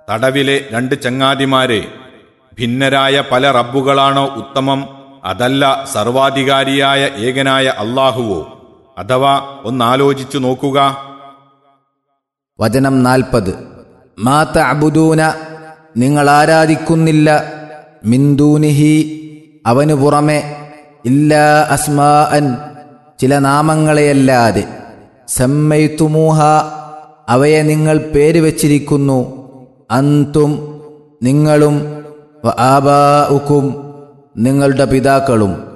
തടവിലെ രണ്ട് ചങ്ങാതിമാരെ ഭിന്നരായ പല റബ്ബുകളാണോ ഉത്തമം അതല്ല സർവാധികാരിയായ ഏകനായ അള്ളാഹുവോ അഥവാ ഒന്നാലോചിച്ചു നോക്കുക വചനം നാൽപ്പത് മാ തഅബുദൂന നിങ്ങൾ ആരാധിക്കുന്നില്ല മിന്ദൂനിഹി അവനു പുറമെ ഇല്ലാ അസ്മാഅൻ ചില നാമങ്ങളെയല്ലാതെ സമ്മൈത്തുമൂഹ അവയെ നിങ്ങൾ പേര് വച്ചിരിക്കുന്നു അന്തും നിങ്ങളും വ ആബാഉക്കും നിങ്ങളുടെ പിതാക്കളും